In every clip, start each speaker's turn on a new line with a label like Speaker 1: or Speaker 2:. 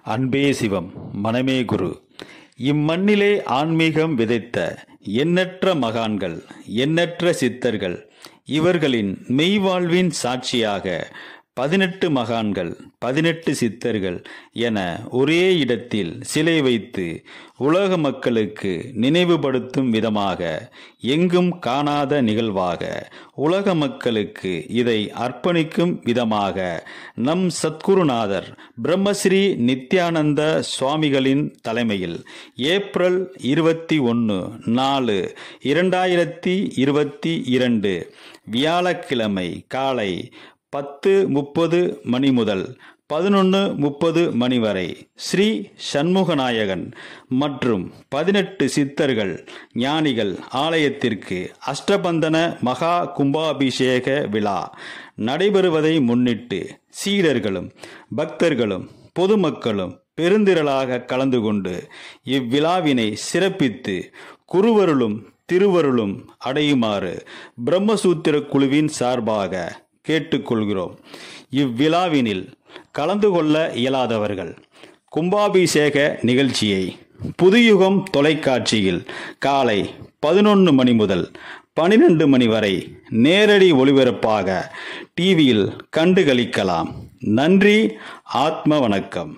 Speaker 1: அன்பே சிவம் மனமே குரு இம்மண்ணிலே ஆன்மீகம் விதைத்த எண்ணற்ற மகான்கள் எண்ணற்ற சித்தர்கள் இவர்களின் மெய்வாழ்வின் சாட்சியாக பதினெட்டு மகான்கள் பதினெட்டு சித்தர்கள் என ஒரே இடத்தில் சிலை வைத்து உலக மக்களுக்கு நினைவுபடுத்தும் விதமாக எங்கும் காணாத நிகழ்வாக உலக மக்களுக்கு இதை அர்ப்பணிக்கும் விதமாக நம் சத்குருநாதர் பிரம்மஸ்ரீ நித்யானந்த சுவாமிகளின் தலைமையில் ஏப்ரல் இருபத்தி ஒன்று நாலு இரண்டாயிரத்தி இருபத்தி இரண்டு வியாழக்கிழமை காலை பத்து முப்பது மணி முதல் பதினொன்று முப்பது மணி வரை ஸ்ரீ சண்முகநாயகன் மற்றும் பதினெட்டு சித்தர்கள் ஞானிகள் ஆலயத்திற்கு அஷ்டபந்தன மகா கும்பாபிஷேக விழா நடைபெறுவதை முன்னிட்டு சீடர்களும் பக்தர்களும் பொதுமக்களும் பெருந்திரளாக கலந்து கொண்டு இவ்விழாவினை சிறப்பித்து குருவருளும் திருவருளும் அடையுமாறு பிரம்மசூத்திர குழுவின் சார்பாக கேட்டுக்கொள்கிறோம் இவ்விழாவினில் கலந்து கொள்ள இயலாதவர்கள் கும்பாபிஷேக நிகழ்ச்சியை புதுயுகம் தொலைக்காட்சியில் காலை பதினொன்று மணி முதல் பனிரெண்டு மணி வரை நேரடி ஒளிபரப்பாக டிவியில் கண்டுகளிக்கலாம் நன்றி ஆத்ம வணக்கம்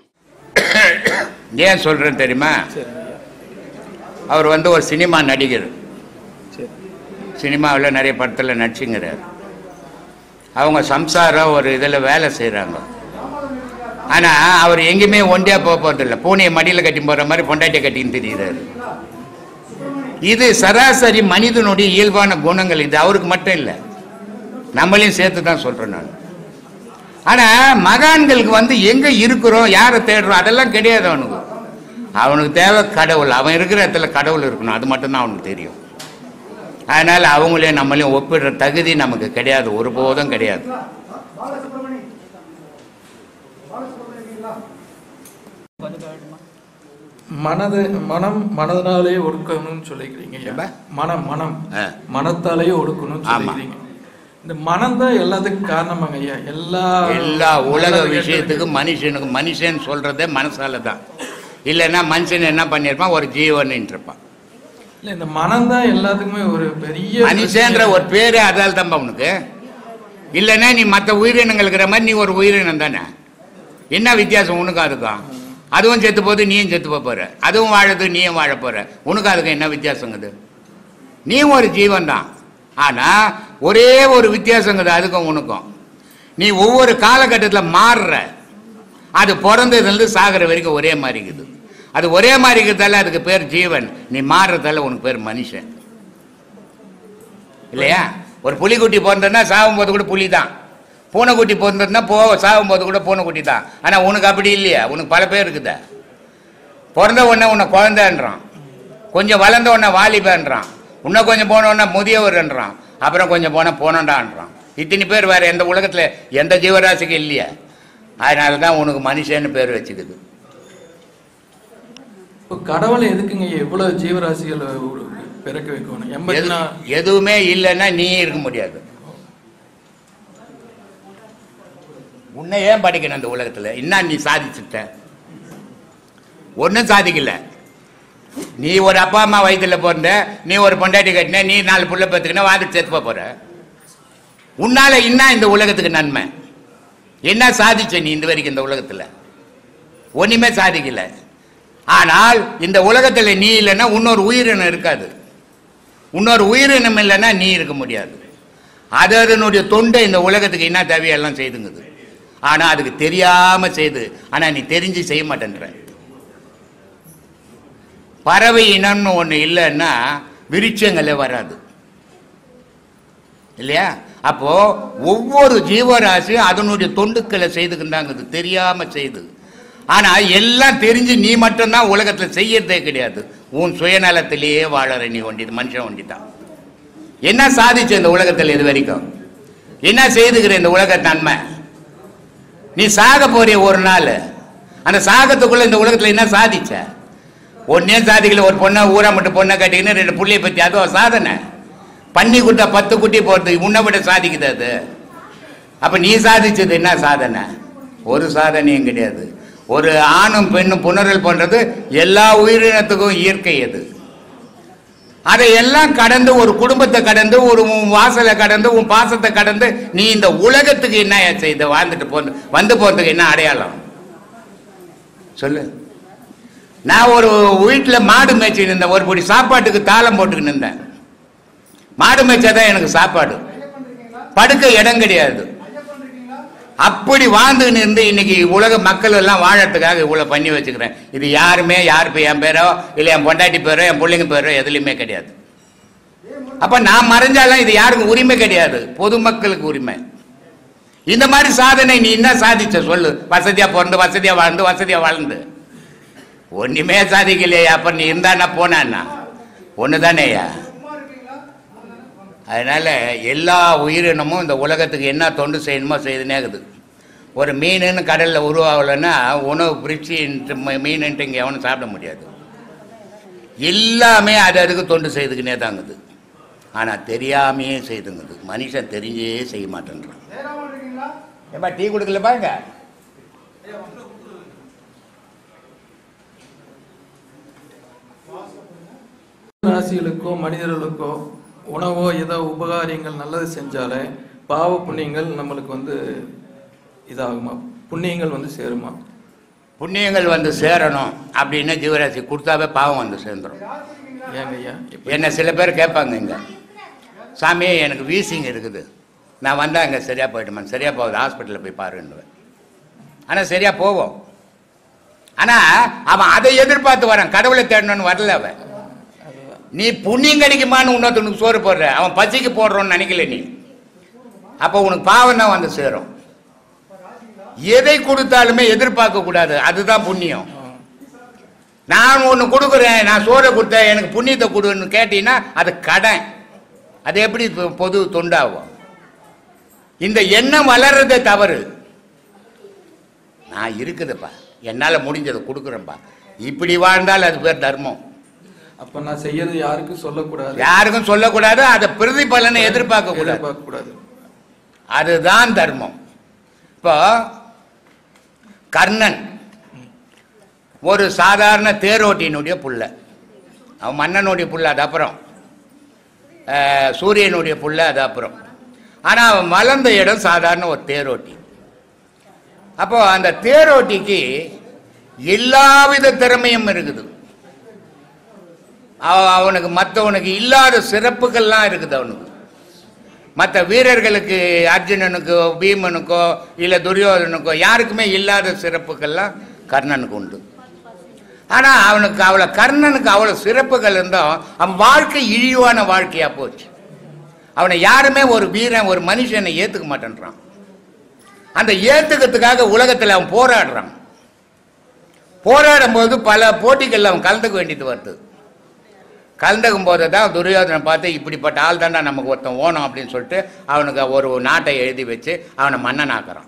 Speaker 2: ஏன் சொல்றேன் தெரியுமா அவர் வந்து ஒரு சினிமா நடிகர் சினிமாவில் நிறைய படத்தில் நடிச்சுங்கிறார் அவங்க சம்சாரம் ஒரு இதில் வேலை செய்கிறாங்க ஆனால் அவர் எங்கேயுமே ஒண்டியா போக போகிறதில்ல பூனையை மடியில் கட்டி போகிற மாதிரி பொண்டாட்டியை கட்டின்னு தெரியுறாரு இது சராசரி மனிதனுடைய இயல்பான குணங்கள் இது அவருக்கு மட்டும் இல்லை நம்மளையும் சேர்த்து தான் சொல்கிறேன் நான் ஆனால் மகான்களுக்கு வந்து எங்கே இருக்கிறோம் யாரை தேடுறோம் அதெல்லாம் கிடையாது அவனுக்கு அவனுக்கு தேவை கடவுள் அவன் இருக்கிற இடத்துல கடவுள் இருக்கணும் அது மட்டும்தான் அவனுக்கு தெரியும் அதனால் அவங்களையும் நம்மளையும் ஒப்பிடுற தகுதி நமக்கு கிடையாது ஒருபோதும் கிடையாது
Speaker 3: மனது மனம் மனதனாலே ஒடுக்கணும்னு சொல்லிக்கிறீங்க ஐயா.
Speaker 2: எப்ப?
Speaker 3: மனம் மனம்
Speaker 2: ஆ.
Speaker 3: மனத்தாலேயே ஒடுக்கணும்னு
Speaker 2: ஆமா.
Speaker 3: சொல்லிக்கிறீங்க இந்த மனம் தான் எல்லாத்துக்கும் காரணமாங்க ஐயா எல்லா
Speaker 2: எல்லா உலக
Speaker 3: நல்லது
Speaker 2: விஷயத்துக்கு மனுஷனுக்கு மனுஷன் சொல்றதே மனசால தான் இல்லைன்னா மனுஷன் என்ன பண்ணியிருப்பான் ஒரு ஜீவன்ட்டு இருப்பான்
Speaker 3: இல்ல இந்த மனம் தான் எல்லாத்துக்குமே ஒரு பெரிய
Speaker 2: மனுஷன்ற ஒரு பேரே அதால் தான் உனக்கு இல்லைன்னா நீ மற்ற உயிரினங்கள் இருக்கிற மாதிரி நீ ஒரு உயிரினம் தானே என்ன வித்தியாசம் உனக்கும் அதுக்கும் அதுவும் செத்து போகுது நீயும் செத்து போக போற அதுவும் வாழுது நீயும் வாழ போற உனக்கு அதுக்கு என்ன வித்தியாசங்குது நீயும் ஒரு ஜீவன் தான் ஆனா ஒரே ஒரு வித்தியாசங்குது அதுக்கும் உனக்கும் நீ ஒவ்வொரு காலகட்டத்தில் மாறுற அது பிறந்ததுலேருந்து சாகிற வரைக்கும் ஒரே மாதிரி இருக்குது அது ஒரே மாதிரி இருக்கிறதால அதுக்கு பேர் ஜீவன் நீ மாறுறதால உனக்கு பேர் மனுஷன் இல்லையா ஒரு புலிக்குட்டி பிறந்ததுன்னா சாகும்போது கூட புலி தான் பூனைக்குட்டி பிறந்ததுன்னா போ சாகும்போது கூட பூனைக்குட்டி தான் ஆனால் உனக்கு அப்படி இல்லையா உனக்கு பல பேர் இருக்குதா பிறந்த உடனே உன்னை குழந்தைன்றான் கொஞ்சம் வளர்ந்த உடனே வாலிபன்றான் இன்னும் கொஞ்சம் போன உடனே முதியவர்ன்றான் அப்புறம் கொஞ்சம் போனால் போனண்டான்றான் இத்தனை பேர் வேற எந்த உலகத்தில் எந்த ஜீவராசிக்கும் இல்லையா அதனால தான் உனக்கு மனுஷன்னு பேர் வச்சுக்குது
Speaker 3: இப்போ கடவுளை எதுக்குங்க ஐயா இவ்வளவு ஜீவராசிகளை ஒரு பிறக்க வைக்கணும் எண்பத்தி
Speaker 2: எது-
Speaker 3: நா-
Speaker 2: எதுவுமே இல்லைன்னா நீ இருக்க முடியாது உன்னை ஏன் படிக்கணும் அந்த உலகத்துல என்ன நீ சாதிச்சுட்ட ஒன்றும் சாதிக்கல நீ ஒரு அப்பா அம்மா வயித்துல பிறந்த நீ ஒரு பொண்டாட்டி கட்டின நீ நாலு புள்ள பத்துக்கின வாதி செத்து போப் போற உன்னால என்ன இந்த உலகத்துக்கு நன்மை என்ன சாதிச்ச நீ இந்த வரைக்கும் இந்த உலகத்துல ஒண்ணுமே சாதிக்கல ஆனால் இந்த உலகத்துல நீ இல்லைன்னா இன்னொரு உயிரினம் இருக்காது இன்னொரு உயிரினம் இல்லைன்னா நீ இருக்க முடியாது அது அதனுடைய தொண்டை இந்த உலகத்துக்கு என்ன தேவையெல்லாம் செய்துங்குது ஆனா அதுக்கு தெரியாம செய்து ஆனா நீ தெரிஞ்சு செய்ய மாட்டேன்ற பறவை இனம்னு ஒண்ணு இல்லைன்னா விருட்சங்களே வராது இல்லையா அப்போ ஒவ்வொரு ஜீவராசியும் அதனுடைய தொண்டுக்களை செய்துக்கிட்டாங்குது தெரியாம செய்து ஆனா எல்லாம் தெரிஞ்சு நீ மட்டும்தான் உலகத்துல செய்யறதே கிடையாது உன் சுயநலத்திலேயே வாழற நீ ஒண்டிது மனுஷன் ஒண்டிதான் என்ன சாதிச்ச இந்த உலகத்தில் இது வரைக்கும் என்ன செய்துக்கிற இந்த உலக நன்மை நீ சாக போறிய ஒரு நாள் அந்த சாகத்துக்குள்ள இந்த உலகத்துல என்ன சாதிச்ச ஒன்னே சாதிக்கல ஒரு பொண்ணை ஊரா மட்டும் பொண்ணை கட்டிக்கின்னு ரெண்டு புள்ளைய பத்தி அதுவும் சாதனை பண்ணி கொடுத்தா பத்து குட்டி போறதுக்கு முன்ன விட சாதிக்குது அது அப்ப நீ சாதிச்சது என்ன சாதனை ஒரு சாதனையும் கிடையாது ஒரு ஆணும் பெண்ணும் புணரல் பண்றது எல்லா உயிரினத்துக்கும் இயற்கை அது அதை எல்லாம் கடந்து ஒரு குடும்பத்தை கடந்து ஒரு உன் வாசலை கடந்து உன் பாசத்தை கடந்து நீ இந்த உலகத்துக்கு என்ன செய்த வாழ்ந்துட்டு போந்து வந்து போறதுக்கு என்ன அடையாளம் சொல்லு நான் ஒரு வீட்டில் மாடு மேய்ச்சிட்டு இருந்தேன் ஒரு பொடி சாப்பாட்டுக்கு தாளம் போட்டுக்கிட்டு இருந்தேன் மாடு மேய்ச்சாதான் எனக்கு சாப்பாடு படுக்க இடம் கிடையாது அப்படி வாழ்ந்துன்னு இருந்து இன்னைக்கு உலக மக்கள் எல்லாம் வாழறதுக்காக இவ்வளவு பண்ணி வச்சுக்கிறேன் இது யாருமே யார் பே- என் பேரோ இல்லை என் பொண்டாட்டி பேரோ என் பிள்ளைங்க பேரோ எதுலையுமே கிடையாது அப்ப நான் மறைஞ்சாலும் இது யாருக்கும் உரிமை கிடையாது பொதுமக்களுக்கு உரிமை இந்த மாதிரி சாதனை நீ என்ன சாதிச்ச சொல்லு வசதியா பிறந்து வசதியா வாழ்ந்து வசதியா வாழ்ந்து ஒண்ணுமே சாதிக்கலையா அப்ப நீ இருந்தானா போனான்னா ஒண்ணுதானேயா அதனால எல்லா உயிரினமும் இந்த உலகத்துக்கு என்ன தொண்டு செய்யணுமோ செய்துனே இருக்குது ஒரு மீனுன்னு கடலில் உருவாகலைன்னா உணவு பிரிச்சு மீனுன்ட்டு இங்கே எவனும் சாப்பிட முடியாது எல்லாமே அது அதுக்கு தொண்டு செய்துக்கினே தாங்குது ஆனால் தெரியாமையே செய்துங்குது மனுஷன் தெரிஞ்சே செய்ய மாட்டேன்றான் ஏப்பா டீ கொடுக்கல பாருங்க
Speaker 3: ராசிகளுக்கோ மனிதர்களுக்கோ உணவோ ஏதோ உபகாரியங்கள் நல்லது செஞ்சாலே பாவ புண்ணியங்கள் நம்மளுக்கு வந்து இதாகுமா புண்ணியங்கள் வந்து சேருமா
Speaker 2: புண்ணியங்கள் வந்து சேரணும் அப்படின்னு ஜீவராசி கொடுத்தாவே பாவம் வந்து சேர்ந்துடும்
Speaker 3: ஏங்க ஐயா இப்ப
Speaker 2: என்ன சில பேர் கேட்பாங்க இங்க சாமி எனக்கு வீசிங் இருக்குது நான் வந்தா இங்கே சரியா போயிடுமா சரியா போகுது ஹாஸ்பிட்டலில் போய் பாருன்னுவேன் ஆனால் சரியா போவோம் ஆனா அவன் அதை எதிர்பார்த்து வரான் கடவுளை தேடணும்னு வரல அவன் நீ புண்ணியம் கிடைக்குமான்னு இன்னொருத்தனுக்கு சோறு போடுற அவன் பசிக்கு போடுறோன்னு நினைக்கல நீ அப்போ உனக்கு பாவம் தான் வந்து சேரும் எதை கொடுத்தாலுமே எதிர்பார்க்க கூடாது அதுதான் புண்ணியம் நான் ஒன்று கொடுக்குறேன் நான் சோறை கொடுத்தேன் எனக்கு புண்ணியத்தை கொடுன்னு கேட்டீங்கன்னா அது கடன் அது எப்படி பொ- பொது தொண்டாகும் இந்த எண்ணம் வளர்றதே தவறு நான் இருக்குதுப்பா என்னால் முடிஞ்சதை கொடுக்குறேன்ப்பா இப்படி வாழ்ந்தால் அது பேர் தர்மம்
Speaker 3: அப்ப நான் செய்யறது யாருக்கும் சொல்லக்கூடாது
Speaker 2: யாருக்கும் சொல்லக்கூடாது அதை பிரதிபலனை எதிர்பார்க்க கூடாது
Speaker 3: எதிர்பார்க்க கூடாது
Speaker 2: அதுதான் தர்மம் இப்போ கர்ணன் ஒரு சாதாரண தேரோட்டியினுடைய புள்ள அவன் மன்னனுடைய புள்ள அது அப்புறம் அஹ், சூரியனுடைய புள்ள அது அப்புறம் ஆனால் அவன் வளர்ந்த இடம் சாதாரண ஒரு தேரோட்டி அப்போ அந்த தேரோட்டிக்கு எல்லாவித திறமையும் இருக்குது அவ- அவனுக்கு மற்றவனுக்கு இல்லாத சிறப்புகள்லாம் இருக்குது அவனுக்கு மற்ற வீரர்களுக்கு அர்ஜுனனுக்கோ பீமனுக்கோ இல்லை துரியோதனுக்கோ யாருக்குமே இல்லாத சிறப்புகள்லாம் கர்ணனுக்கு உண்டு ஆனால் அவனுக்கு அவ்வளோ கர்ணனுக்கு அவ்வளோ சிறப்புகள் இருந்தோம் அவன் வாழ்க்கை இழிவான வாழ்க்கையாக போச்சு அவனை யாருமே ஒரு வீரன் ஒரு மனுஷனை ஏற்றுக்க மாட்டேன்றான் அந்த ஏற்றுக்கிறதுக்காக உலகத்தில் அவன் போராடுறான் போராடும் போது பல போட்டிகளில் அவன் கலந்துக்க வேண்டியது வருது கலந்துக்கும் போது தான் துரியோதனை பார்த்து இப்படிப்பட்ட ஆள் தான்டா நமக்கு ஒருத்தன் ஓணும் அப்படின்னு சொல்லிட்டு அவனுக்கு ஒரு நாட்டை எழுதி வச்சு அவனை மன்னன் ஆக்குறான்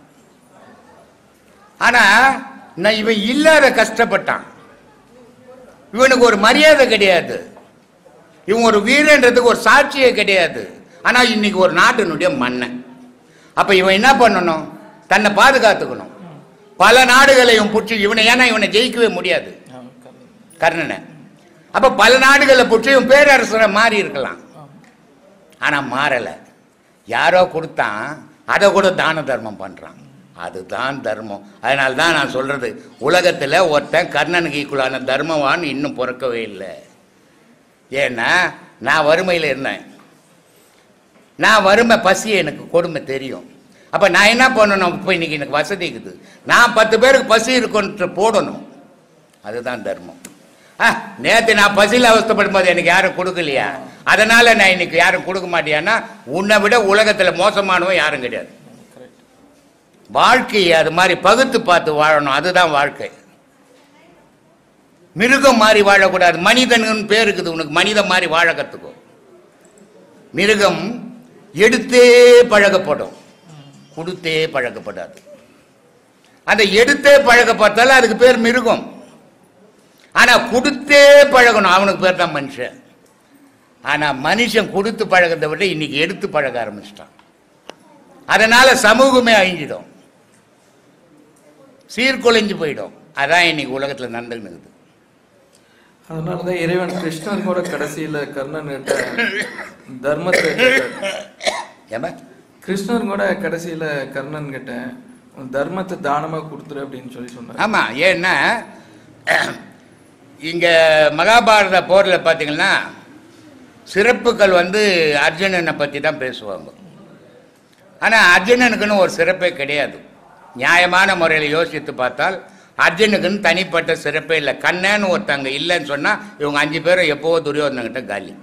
Speaker 2: ஆனால் நான் இவன் இல்லாத கஷ்டப்பட்டான் இவனுக்கு ஒரு மரியாதை கிடையாது இவன் ஒரு வீரன்றதுக்கு ஒரு சாட்சியே கிடையாது ஆனால் இன்னைக்கு ஒரு நாட்டினுடைய மன்னன் அப்போ இவன் என்ன பண்ணணும் தன்னை பாதுகாத்துக்கணும் பல நாடுகளையும் புற்றி இவனை ஏன்னா இவனை ஜெயிக்கவே முடியாது
Speaker 3: ஆ, கர்ணன்.
Speaker 2: கர்ணனை அப்ப பல நாடுகளை புற்றி இவன் பேரரசரை மாறி இருக்கலாம் ஆனா மாறல யாரோ கொடுத்தான் அதை கூட தான தர்மம் பண்றான் அதுதான் தர்மம் அதனால தான் நான் சொல்றது உலகத்துல ஒருத்தன் கர்ணனுக்கு ஈக்குவலான தர்மவான் இன்னும் பிறக்கவே இல்லை ஏன்னா நான் வறுமையில் இருந்தேன் நான் வறுமை பசி எனக்கு கொடுமை தெரியும் அப்ப நான் என்ன பண்ணணும் இப்போ இன்னைக்கு எனக்கு வசதி இருக்குது நான் பத்து பேருக்கு பசி இருக்குன்ட்டு போடணும் அதுதான் தர்மம் ஆ நேற்று நான் பசியில் அவஸ்தைப்படும் போது எனக்கு யாரும் கொடுக்கலையா அதனால நான் இன்னைக்கு யாரும் கொடுக்க மாட்டியான்னா உன்னை விட உலகத்தில் மோசமானவன் யாரும் கிடையாது
Speaker 3: கரெக்ட்
Speaker 2: வாழ்க்கையை அது மாதிரி பகுத்து பார்த்து வாழணும் அதுதான் வாழ்க்கை மிருகம் மாதிரி வாழக்கூடாது மனிதன் பேர் இருக்குது உனக்கு மனிதன் மாதிரி வாழ கத்துக்கோ மிருகம் எடுத்தே பழகப்படும் கொடுத்தே பழக்கப்படாது அந்த எடுத்தே பழகப்பட்டாலும் அதுக்கு பேர் மிருகம் ஆனா கொடுத்தே பழகணும் அவனுக்கு பேர் தான் மனுஷன் ஆனா மனுஷன் கொடுத்து பழகிறத விட இன்னைக்கு எடுத்து பழக ஆரம்பிச்சிட்டான் அதனால சமூகமே அழிஞ்சிடும் சீர்குலைஞ்சு போயிடும் அதான் இன்னைக்கு உலகத்தில் நடந்துக்கிட்டு இருக்குது
Speaker 3: அதனால தான் இறைவன் கிருஷ்ணன் கூட கடைசியில கர்ணன் கிட்ட தர்மத்தை கேட்டார்.
Speaker 2: ஏமா
Speaker 3: கிருஷ்ணன் கூட கடைசியில கர்ணன் கிட்ட உன் தர்மத்தை தானமா கொடுத்துரு அப்படின்னு சொல்லி சொன்னார்
Speaker 2: ஆமாம் ஏன்னா இங்கே மகாபாரத போரில் பார்த்தீங்கன்னா சிறப்புகள் வந்து அர்ஜுனனை பற்றி தான் பேசுவாங்க ஆனால் அர்ஜுனனுக்குன்னு ஒரு சிறப்பே கிடையாது நியாயமான முறையில் யோசித்து பார்த்தால் அர்ஜுனுக்குன்னு தனிப்பட்ட சிறப்பே இல்லை கண்ணன்னு ஒருத்தங்க இல்லைன்னு சொன்னால் இவங்க அஞ்சு பேரும் எப்போவோ துரியோதனங்கிட்ட காலி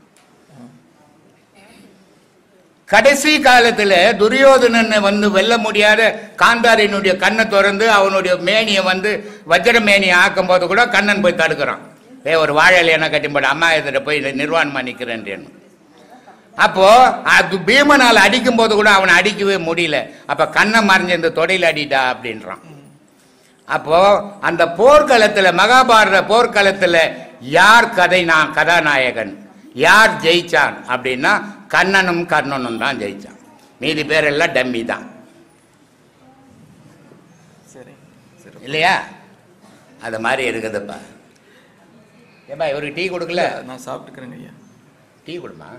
Speaker 2: கடைசி காலத்துல துரியோதனனை வந்து வெல்ல முடியாத காந்தாரினுடைய கண்ணை திறந்து அவனுடைய மேனியை வந்து வஜ்ர மேனியை ஆக்கும் போது கூட கண்ணன் போய் தடுக்கிறான் ஏ ஒரு வாழை என்ன கட்டிப்பட அம்மா எதிர போய் நிர்வாணமா நிக்கிறேன்றேன்னு அப்போ அது பீமனால் அடிக்கும் போது கூட அவனை அடிக்கவே முடியல அப்ப கண்ணை மறைஞ்ச இந்த தொடையில அடிடா அப்படின்றான் அப்போ அந்த போர்க்களத்துல மகாபாரத போர்க்களத்துல யார் கதை நான் கதாநாயகன் யார் ஜெயிச்சான் அப்படின்னா கண்ணனும் கர்ணனும் தான் ஜெயிச்சான் மீதி பேர் எல்லாம் டம்மி தான்
Speaker 3: சரி சரி
Speaker 2: இல்லையா அது மாதிரி இருக்குதுப்பா ஏப்பா இவருக்கு டீ கொடுக்கல
Speaker 3: நான் சாப்பிட்டுக்கிறேங்க ஐயா
Speaker 2: டீ கொடுமா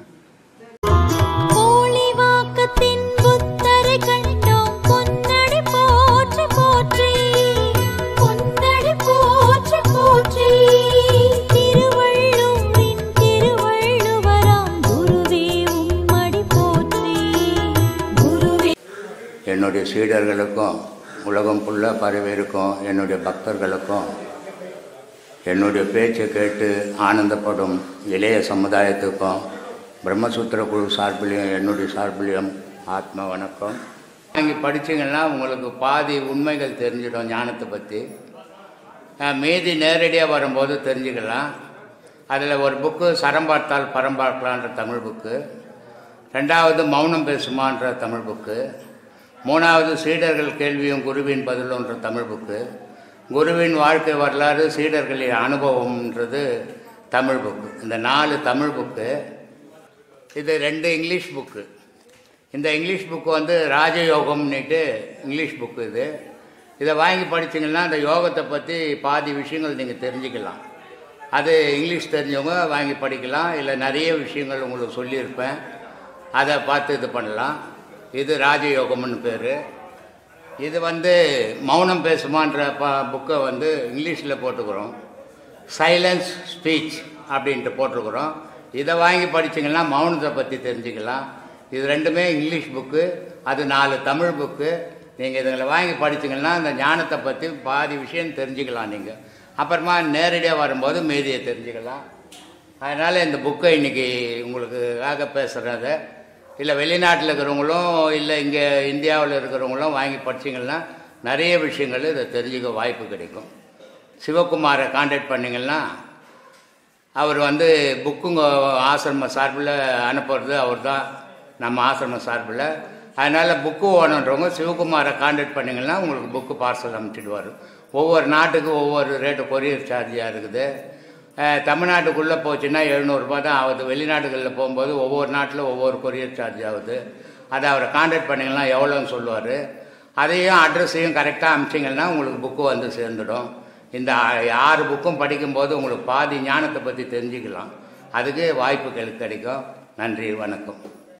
Speaker 4: கோழிவாக்கத்தின் புத்தரை கண்டோம் பொன்னடி போற்றி போற்றி பொன்னடி போற்றி போற்றி திருவள்ளூரின் திருவள்ளுவராம் குருவே உம்மடி போற்றி குருவே
Speaker 2: என்னுடைய சீடர்களுக்கும் உலகம் ஃபுல்லாக பரவியிருக்கும் என்னுடைய பக்தர்களுக்கும் என்னுடைய பேச்சை கேட்டு ஆனந்தப்படும் இளைய சமுதாயத்துக்கும் பிரம்மசூத்திர குழு சார்பிலையும் என்னுடைய சார்பிலையும் ஆத்ம வணக்கம் நீங்கள் படிச்சீங்கன்னா உங்களுக்கு பாதி உண்மைகள் தெரிஞ்சிடும் ஞானத்தை பற்றி மீதி நேரடியாக வரும்போது தெரிஞ்சுக்கலாம் அதில் ஒரு புக்கு சரம் பார்த்தால் பரம் பார்க்கலான்ற தமிழ் புக்கு ரெண்டாவது மௌனம் பேசுமான்ற தமிழ் புக்கு மூணாவது சீடர்கள் கேள்வியும் குருவின் பதிலுன்ற தமிழ் புக்கு குருவின் வாழ்க்கை வரலாறு சீடர்களின் அனுபவம்ன்றது தமிழ் புக்கு இந்த நாலு தமிழ் புக்கு இது ரெண்டு இங்கிலீஷ் புக்கு இந்த இங்கிலீஷ் புக்கு வந்து ராஜயோகம்னுட்டு இங்கிலீஷ் புக்கு இது இதை வாங்கி படிச்சீங்கன்னா அந்த யோகத்தை பற்றி பாதி விஷயங்கள் நீங்கள் தெரிஞ்சுக்கலாம் அது இங்கிலீஷ் தெரிஞ்சவங்க வாங்கி படிக்கலாம் இல்லை நிறைய விஷயங்கள் உங்களுக்கு சொல்லியிருப்பேன் அதை பார்த்து இது பண்ணலாம் இது ராஜயோகம்னு பேர் இது வந்து மௌனம் பேசுமான்ற ப புக்கை வந்து இங்கிலீஷில் போட்டுக்கிறோம் சைலன்ஸ் ஸ்பீச் அப்படின்ட்டு போட்டிருக்கிறோம் இதை வாங்கி படிச்சீங்கன்னா மௌனத்தை பற்றி தெரிஞ்சுக்கலாம் இது ரெண்டுமே இங்கிலீஷ் புக்கு அது நாலு தமிழ் புக்கு நீங்கள் இதுங்களை வாங்கி படிச்சீங்கன்னா அந்த ஞானத்தை பற்றி பாதி விஷயம் தெரிஞ்சுக்கலாம் நீங்கள் அப்புறமா நேரடியாக வரும்போது மீதியை தெரிஞ்சுக்கலாம் அதனால் இந்த புக்கை இன்றைக்கி உங்களுக்காக பேசுகிறத இல்லை வெளிநாட்டில் இருக்கிறவங்களும் இல்லை இங்கே இந்தியாவில் இருக்கிறவங்களும் வாங்கி படிச்சீங்கன்னா நிறைய விஷயங்கள் இதை தெரிஞ்சுக்க வாய்ப்பு கிடைக்கும் சிவகுமாரை காண்டாக்ட் பண்ணிங்கன்னா அவர் வந்து புக்குங்க ஆசிரம சார்பில் அனுப்புறது அவர் தான் நம்ம ஆசிரம சார்பில் அதனால் புக்கு ஓனன்றவங்க சிவகுமாரை காண்டாக்ட் பண்ணிங்கன்னா உங்களுக்கு புக்கு பார்சல் அனுப்பிச்சிடுவார் ஒவ்வொரு நாட்டுக்கு ஒவ்வொரு ரேட்டு கொரியர் சார்ஜாக இருக்குது அஹ், தமிழ்நாட்டுக்குள்ளே போச்சுன்னா எழுநூறுபா தான் ஆகுது வெளிநாடுகளில் போகும்போது ஒவ்வொரு நாட்டில் ஒவ்வொரு கொரியர் சார்ஜ் ஆகுது அதை அவரை காண்டாக்ட் பண்ணிங்கன்னா எவ்வளோன்னு சொல்லுவார் அதையும் அட்ரஸையும் கரெக்டாக அனுப்பிச்சிங்கன்னா உங்களுக்கு புக்கு வந்து சேர்ந்துடும் இந்த ஆ- ஆறு புக்கும் படிக்கும்போது உங்களுக்கு பாதி ஞானத்தை பற்றி தெரிஞ்சுக்கலாம் அதுக்கு வாய்ப்புகள் கிடைக்கும் நன்றி வணக்கம்